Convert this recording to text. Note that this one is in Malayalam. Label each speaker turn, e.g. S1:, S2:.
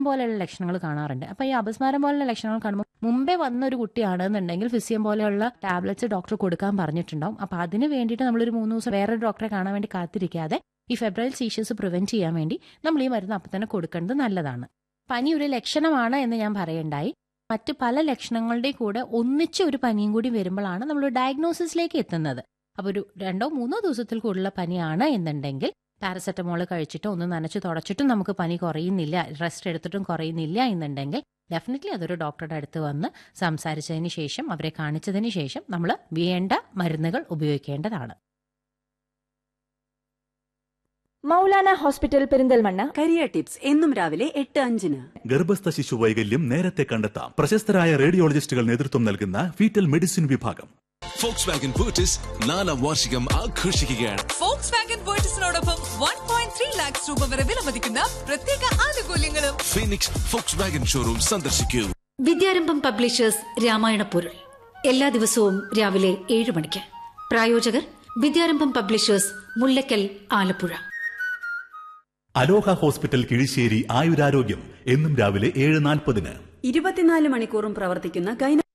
S1: പോലെയുള്ള ലക്ഷണങ്ങൾ കാണാറുണ്ട് അപ്പൊ ഈ അപസ്മാരം പോലുള്ള ലക്ഷണങ്ങൾ കാണുമ്പോൾ മുമ്പേ വന്ന ഒരു കുട്ടിയാണെന്നുണ്ടെങ്കിൽ ഫിസിയം പോലെയുള്ള ടാബ്ലറ്റ്സ് ഡോക്ടർ കൊടുക്കാൻ പറഞ്ഞിട്ടുണ്ടാവും അപ്പൊ അതിന് വേണ്ടിയിട്ട് നമ്മളൊരു മൂന്ന് ദിവസം വേറെ ഡോക്ടറെ കാണാൻ വേണ്ടി കാത്തിരിക്കാതെ ഈ ഫെബ്രൈൽ സീഷ്യസ് പ്രിവെന്റ് ചെയ്യാൻ വേണ്ടി നമ്മൾ ഈ മരുന്ന് അപ്പം തന്നെ കൊടുക്കേണ്ടത് നല്ലതാണ് പനി ഒരു ലക്ഷണമാണ് എന്ന് ഞാൻ പറയണ്ടായി മറ്റ് പല ലക്ഷണങ്ങളുടെയും കൂടെ ഒന്നിച്ച് ഒരു പനിയും കൂടി വരുമ്പോഴാണ് നമ്മൾ ഡയഗ്നോസിസിലേക്ക് എത്തുന്നത് അപ്പോൾ ഒരു രണ്ടോ മൂന്നോ ദിവസത്തിൽ കൂടുതലുള്ള പനിയാണ് എന്നുണ്ടെങ്കിൽ പാരസെറ്റമോൾ കഴിച്ചിട്ടോ ഒന്ന് നനച്ച് തുടച്ചിട്ടും നമുക്ക് പനി കുറയുന്നില്ല റെസ്റ്റ് എടുത്തിട്ടും കുറയുന്നില്ല എന്നുണ്ടെങ്കിൽ ഡെഫിനറ്റ്ലി അതൊരു ഡോക്ടറുടെ അടുത്ത് വന്ന് സംസാരിച്ചതിന് ശേഷം അവരെ കാണിച്ചതിന് ശേഷം നമ്മൾ വേണ്ട മരുന്നുകൾ ഉപയോഗിക്കേണ്ടതാണ്
S2: Maulana hospital Perinthalmanna
S3: career tips എന്നും രാവിലെ എട്ട് അഞ്ചിന്
S4: ഗർഭസ്ഥ ശിശു വൈകല്യം നേരത്തെ കണ്ടെത്താം പ്രശസ്തരായ റേഡിയോളജിസ്റ്റുകൾ നേതൃത്വം നൽകുന്ന ഫീറ്റൽ മെഡിസിൻ വിഭാഗം
S5: ഫോക്സ് വാഗൻ പൂർട്ടിസ് നാലാം വാർഷികം ആഘോഷിക്കുകയാണ്
S6: ഫോക്സ് വാഗൻ വേർട്ടസിനോടൊപ്പം വൺ പോയിന്റ് ത്രീ ലാക്സ് രൂപ വരെ വിലമതിക്കുന്ന പ്രത്യേക ആനുകൂല്യങ്ങളും
S5: ഫീനിക്സ് ഫോക്സ് വാഗൻ ഷോറൂം സന്ദർശിക്കൂ
S7: വിദ്യാരംഭം പബ്ലിഷേഴ്സ് രാമായണ പൊരുൾ എല്ലാ ദിവസവും രാവിലെ ഏഴ് മണിക്ക് പ്രായോജകർ Vidyarambham publishers Mullakkal Alappuzha
S4: Aloha hospital Kizhissery Ayurarogyam എന്നും രാവിലെ ഏഴ് നാൽപ്പതിന്
S3: ഇരുപത്തിനാല് മണിക്കൂറും പ്രവർത്തിക്കുന്ന ഗൈന